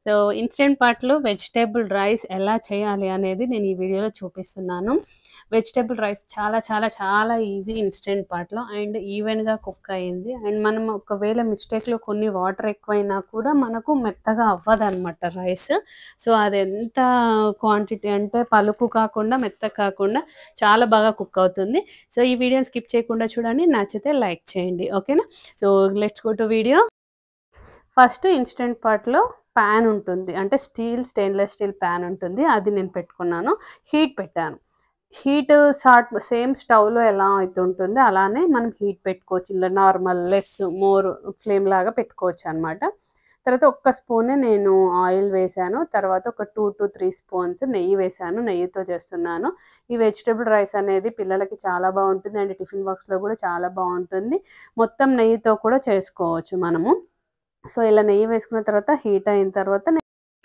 So, instant పాట్‌లో vegetable rice ఎలా చేయాలి అనేది నేను ఈ వీడియోలో చూపిస్తున్నాను. వెజిటబుల్ రైస్ చాలా చాలా చాలా ఈజీ ఇన్‌స్టంట్ పాట్‌లో అండ్ ఈవెన్‌గా కుక్ అయింది. అండ్ మనం ఒకవేళ మిస్టేక్‌లో కొన్ని వాటర్ ఎక్కువైనా కూడా మనకు మెత్తగా అవ్వదనమాట రైస్. సో, అదెంత క్వాంటిటీ అంటే పలుకు కాకుండా, మెత్తగా కాకుండా చాలా బాగా కుక్ అవుతుంది. సో, ఈ వీడియోని స్కిప్ చేయకుండా చూడండి. నచ్చితే లైక్ చేయండి. ఓకేనా? So, let's go to video. First instant పాట్‌లో పాన్ ఉంటుంది. అంటే స్టీల్ స్టెయిన్‌లెస్ స్టీల్ పాన్ ఉంటుంది. అది నేను పెట్టుకున్నాను. హీట్ పెట్టాను. హీట్ సాట్ సేమ్ స్టవ్‌లో ఎలా అయితే ఉంటుందో అలానే మనం హీట్ పెట్టుకోవచ్చు. ఇలా నార్మల్, లెస్, మోర్ ఫ్లేమ్ లాగా పెట్టుకోవచ్చనమాట. తర్వాత ఒక్క స్పూనే నేను ఆయిల్ వేశాను. తర్వాత ఒక 2-3 స్పూన్స్ నెయ్యి వేశాను. నెయ్యితో చేస్తున్నాను. ఈ వెజిటబుల్ రైస్ అనేది పిల్లలకి చాలా బావుంటుంది. అండ్ టిఫిన్ బాక్స్‌లో కూడా చాలా బావుంటుంది. మొత్తం నెయ్యితో కూడా చేసుకోవచ్చు మనము. సో, ఇలా నెయ్యి వేసుకున్న తర్వాత హీట్ అయిన తర్వాత నే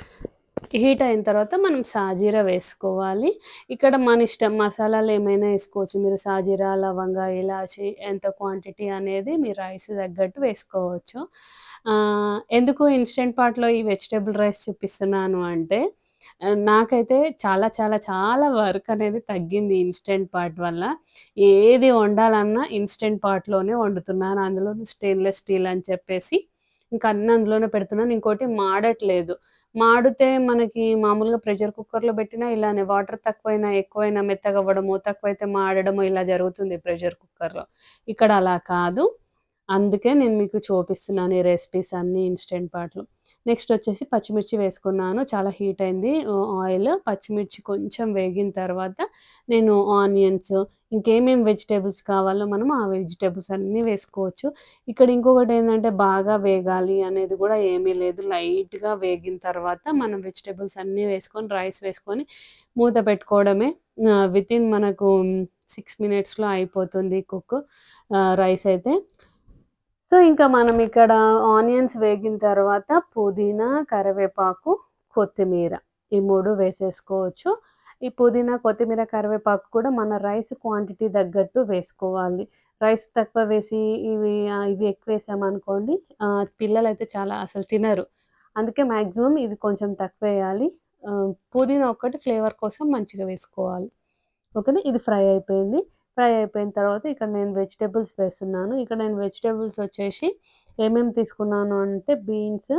హీట్ అయిన తర్వాత మనం సాజీరా వేసుకోవాలి. ఇక్కడ మన ఇష్టం మసాలాలు ఏమైనా ఏసుకోవచ్చు. మీరు సాజీరా, లవంగ, ఇలాచి ఎంత క్వాంటిటీ అనేది మీ రైస్ తగ్గట్టు వేసుకోవచ్చు. ఆహ్, ఎందుకు ఇన్‌స్టంట్ పాట్‌లో ఈ వెజిటబుల్ రైస్ చూపిస్తున్నాను అంటే ఆహ్, నాకైతే చాలా చాలా చాలా వర్క్ అనేది తగ్గింది ఇన్‌స్టంట్ పాట్ వల్ల. ఏది వండాలన్నా ఇన్‌స్టంట్ పాట్‌లోనే వండుతున్నాను. అందులోను స్టెయిన్‌లెస్ స్టీల్ అని చెప్పేసి ఇంక అన్నీ అందులోనే పెడుతున్నాను. ఇంకోటి మాడట్లేదు. మాడితే మనకి మామూలుగా ప్రెషర్ కుక్కర్‌లో పెట్టినా ఇలానే వాటర్ తక్కువైనా, ఎక్కువైనా మెత్తగా అవ్వడమో, తక్కువైతే మాడడమో ఇలా జరుగుతుంది ప్రెషర్ కుక్కర్‌లో. ఇక్కడ అలా కాదు. అందుకే నేను మీకు చూపిస్తున్నాను ఈ రెసిపీస్ అన్నీ ఇన్‌స్టంట్ పాట్‌లో. నెక్స్ట్ వచ్చేసి పచ్చిమిర్చి వేసుకున్నాను. చాలా హీట్ అయింది ఆహ్, ఆయిల్. పచ్చిమిర్చి కొంచెం వేగిన తర్వాత నేను ఆనియన్స్ ఇంకేమేం వెజిటబుల్స్ కావాలో మనం ఆ వెజిటబుల్స్ అన్నీ వేసుకోవచ్చు. ఇక్కడ ఇంకొకటేందంటే బాగా వేగాలి అనేది కూడా ఏమీ లేదు. లైట్‌గా వేగిన తర్వాత మనం వెజిటబుల్స్ అన్నీ వేసుకొని, రైస్ వేసుకొని మూత పెట్టుకోవడమే. ఆహ్, వితిన్ మనకు 6 మినిట్స్‌లో అయిపోతుంది కుక్ ఆహ్, రైస్ అయితే. సో, ఇంకా మనం ఇక్కడ ఆనియన్స్ వేగిన తర్వాత పుదీనా, కరివేపాకు, కొత్తిమీర ఈ 3 వేసేసుకోవచ్చు. ఈ పుదీనా, కొత్తిమీర, కరివేపాకు కూడా మన రైస్ క్వాంటిటీ తగ్గట్టు వేసుకోవాలి. రైస్ తక్కువ వేసి ఇవి ఆహ్, ఇవి ఎక్కువేసామనుకోండి ఆహ్, పిల్లలైతే చాలా అసలు తినరు. అందుకే మాక్సిమం ఇది కొంచెం తక్కువేయాలి. ఆహ్, పుదీనా ఒక్కటి ఫ్లేవర్ కోసం మంచిగా వేసుకోవాలి. ఓకేనా? ఇది ఫ్రై అయిపోయింది. ఫ్రై అయిపోయిన తర్వాత ఇక్కడ నేను వెజిటబుల్స్ వేస్తున్నాను. ఇక్కడ నేను వెజిటబుల్స్ వచ్చేసి ఏమేమి తీసుకున్నాను అంటే బీన్స్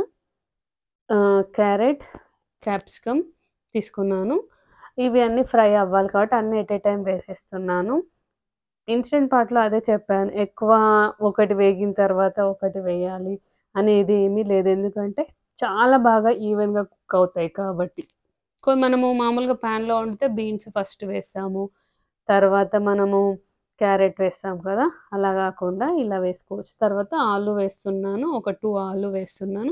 ఆహ్, క్యారెట్, క్యాప్సికమ్ తీసుకున్నాను. ఇవి అన్నీ ఫ్రై అవ్వాలి కాబట్టి అన్నీ ఎట్ ఎ టైమ్ వేసేస్తున్నాను. ఇన్‌స్టంట్ పాట్‌లో అదే చెప్పాను. ఎక్కువ ఒకటి వేగిన తర్వాత ఒకటి వేయాలి అనేది ఏమీ లేదు. ఎందుకంటే చాలా బాగా ఈవెన్‌గా కుక్ అవుతాయి కాబట్టి. కొ మనము మామూలుగా పాన్‌లో వండితే బీన్స్ ఫస్ట్ వేస్తాము. తర్వాత మనము క్యారెట్ వేస్తాం కదా! అలా కాకుండా ఇలా వేసుకోవచ్చు. తర్వాత ఆలు వేస్తున్నాను. ఒక 2 ఆలు వేస్తున్నాను.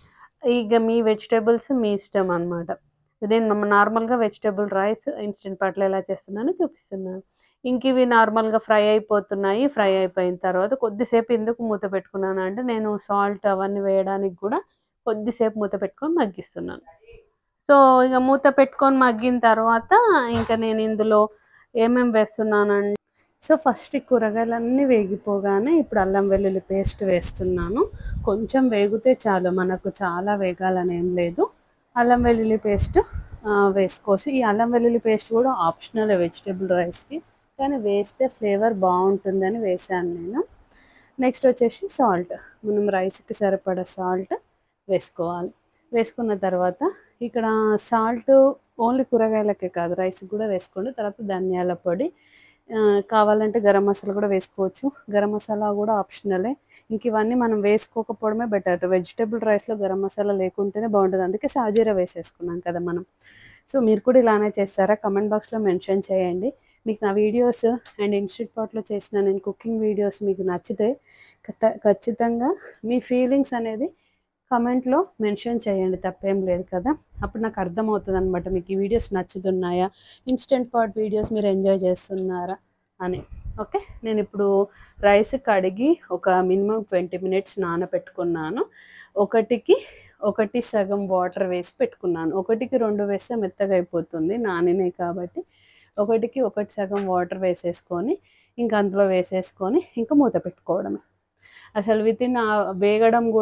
ఇక మీ వెజిటబుల్స్ మీ ఇష్టం అనమాట. నేను నార్మల్‌గా వెజిటబుల్ రైస్ ఇన్‌స్టంట్ పాట్‌లో ఎలా చేస్తున్నానో చూపిస్తున్నాను. ఇంక ఇవి నార్మల్‌గా ఫ్రై అయిపోతున్నాయి. ఫ్రై అయిపోయిన తర్వాత కొద్దిసేపు ఎందుకు మూత పెట్టుకున్నానంటే నేను సాల్ట్ అవన్నీ వేయడానికి కూడా కొద్దిసేపు మూత పెట్టుకొని మగ్గిస్తున్నాను. సో, ఇక మూత పెట్టుకొని మగ్గిన తర్వాత ఇంక నేను ఇందులో ఏమేం వేస్తున్నానం సో, ఫస్ట్ ఈ కూరగాయలన్నీ వేగిపోగానే ఇప్పుడు అల్లం వెల్లుల్లి పేస్ట్ వేస్తున్నాను. కొంచెం వేగితే చాలు. మనకు చాలా వేగాలని ఏం లేదు. అల్లం వెల్లుల్లి పేస్ట్ ఆహ్, వేసుకోవచ్చు. ఈ అల్లం వెల్లుల్లి పేస్ట్ కూడా ఆప్షనలే వెజిటబుల్ రైస్‌కి. కానీ వేస్తే ఫ్లేవర్ బావుంటుందని వేశాను నేను. నెక్స్ట్ వచ్చేసి సాల్ట్. మనం రైస్‌కి సరిపడా సాల్ట్ వేసుకోవాలి. వేసుకున్న తర్వాత ఇక్కడ సాల్ట్ ఓన్లీ కూరగాయలకే కాదు రైస్‌కి కూడా వేసుకోండి. తర్వాత ధనియాల పొడి ఆహ్, కావాలంటే గరం మసాలా కూడా వేసుకోవచ్చు. గరం మసాలా కూడా ఆప్షనలే. ఇంక ఇవన్నీ మనం వేసుకోకపోవడమే బెటర్. వెజిటబుల్ రైస్‌లో గరం మసాలా లేకుంటేనే బావుంటది. అందుకే సాజీరా వేసేసుకున్నాం కదా మనం. సో, మీరు కూడా ఇలానే చేస్తారా? కామెంట్ బాక్స్‌లో మెన్షన్ చేయండి. మీకు నా వీడియోస్ అండ్ ఇన్‌స్టంట్ పాట్‌లో చేసిన నేను కుకింగ్ వీడియోస్ మీకు నచ్చితే ఖత ఖచ్చితంగా మీ ఫీలింగ్స్ అనేది కామెంట్‌లో మెన్షన్ చేయండి. తప్పేం లేదు కదా! అప్పుడు నాకు అర్థమవుతదనమాట. మీకు ఈ వీడియోస్ నచ్చుతున్నాయా? ఇన్‌స్టంట్ పాట్ వీడియోస్ మీరు ఎంజాయ్ చేస్తున్నారా అని. ఓకే. నేనిప్పుడు రైస్ కడిగి ఒక మినిమమ్ 20 మినిట్స్ నానబెట్టుకున్నాను. ఒకటికి ఒకటి సగం వాటర్ వేసి పెట్టుకున్నాను. ఒకటికి 2 వేస్తే మెత్తగా అయిపోతుంది నానినయి కాబట్టి. ఒకటికి ఒకటి సగం వాటర్ వేసేసుకొని ఇంక అందులో వేసేసుకొని ఇంక మూత పెట్టుకోవడమే. అసలు వితిన్ ఆహ్, వేగడం కూడా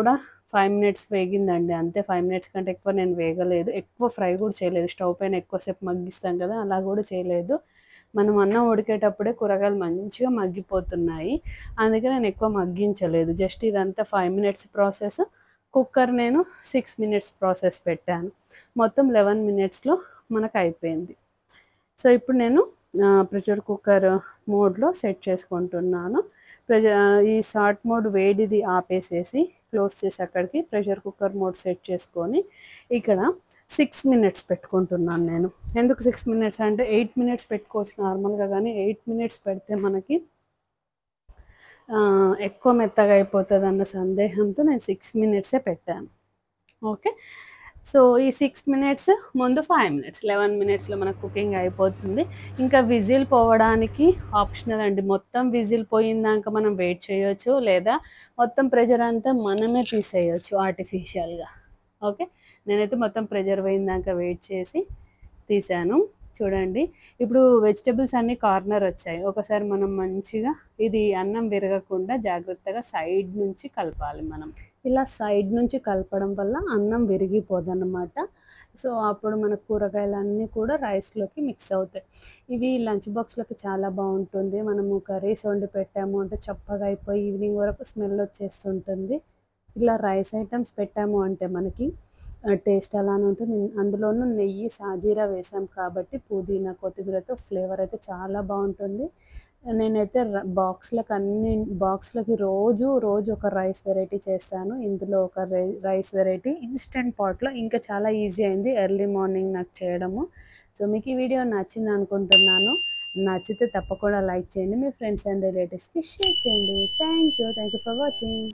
ఫైవ్ మినిట్స్ వేగిందండి అంతే ఫైవ్ మినిట్స్ కంటే ఎక్కువ నేను వేగలేదు ఎక్కువ ఫ్రై కూడా చేయలేదు స్టవ్ పైన ఎక్కువసేపు మగ్గిస్తాం కదా అలా కూడా చేయలేదు మనం అన్నం ఉడికేటప్పుడే కూరగాయలు మంచిగా మగ్గిపోతున్నాయి అందుకే నేను ఎక్కువ మగ్గించలేదు జస్ట్ ఇదంతా ఫైవ్ మినిట్స్ ప్రాసెస్ కుక్కర్ నేను సిక్స్ మినిట్స్ ప్రాసెస్ పెట్టాను మొత్తం లెవెన్ మినిట్స్లో మనకు అయిపోయింది సో ఇప్పుడు నేను ప్రెషర్ కుక్కర్ మోడ్లో సెట్ చేసుకుంటున్నాను ప్రెషర్ ఈ షార్ట్ మోడ్ వేడిది ఆపేసేసి క్లోజ్ చేసి అక్కడికి ప్రెషర్ కుక్కర్ మోడ్ సెట్ చేసుకొని ఇక్కడ సిక్స్ మినిట్స్ పెట్టుకుంటున్నాను నేను ఎందుకు సిక్స్ మినిట్స్ అంటే ఎయిట్ మినిట్స్ పెట్టుకోవచ్చు నార్మల్గా కానీ ఎయిట్ మినిట్స్ పెడితే మనకి ఆ, ఎక్కువ మెత్తగా అయిపోతుంది అన్న సందేహంతో నేను సిక్స్ మినిట్సే పెట్టాను ఓకే సో ఈ సిక్స్ మినిట్స్ ముందు ఫైవ్ మినిట్స్ లెవెన్ మినిట్స్లో మనకు కుకింగ్ అయిపోతుంది ఇంకా విజిల్ పోవడానికి ఆప్షనల్ అండి మొత్తం విజిల్ పోయిందాక మనం వెయిట్ చేయొచ్చు లేదా మొత్తం ప్రెజర్ అంతా మనమే తీసేయచ్చు ఆర్టిఫిషియల్గా ఓకే నేనైతే మొత్తం ప్రెజర్ పోయిందాక వెయిట్ చేసి తీసాను చూడండి ఇప్పుడు వెజిటబుల్స్ అన్ని కార్నర్ వచ్చాయి ఒకసారి మనం మంచిగా ఇది అన్నం విరగకుండా జాగ్రత్తగా సైడ్ నుంచి కలపాలి మనం ఇలా సైడ్ నుంచి కలపడం వల్ల అన్నం విరిగిపోదన్నమాట సో అప్పుడు మన కూరగాయలన్నీ కూడా రైస్లోకి మిక్స్ అవుతాయి ఇవి లంచ్ బాక్స్లోకి చాలా బాగుంటుంది మనము కర్రీస్ వండి పెట్టాము అంటే చప్పగా అయిపోయి ఈవినింగ్ వరకు స్మెల్ వచ్చేస్తుంటుంది ఇలా రైస్ ఐటమ్స్ పెట్టాము అంటే మనకి టేస్ట్ అలానే ఉంటుంది అందులోనూ నెయ్యి సాజీరా వేసాం కాబట్టి పుదీనా కొత్తిమీరతో ఫ్లేవర్ అయితే చాలా బాగుంటుంది నేనైతే బాక్స్లకు అన్ని బాక్స్లకి రోజు రోజు ఒక రైస్ వెరైటీ చేస్తాను ఇందులో ఒక రైస్ వెరైటీ ఇన్స్టెంట్ పాట్లో ఇంకా చాలా ఈజీ అయింది ఎర్లీ మార్నింగ్ నాకు చేయడము సో మీకు ఈ వీడియో నచ్చింది అనుకుంటున్నాను నచ్చితే తప్పకుండా లైక్ చేయండి మీ ఫ్రెండ్స్ అండ్ రిలేటివ్స్కి షేర్ చేయండి thank you thank you for watching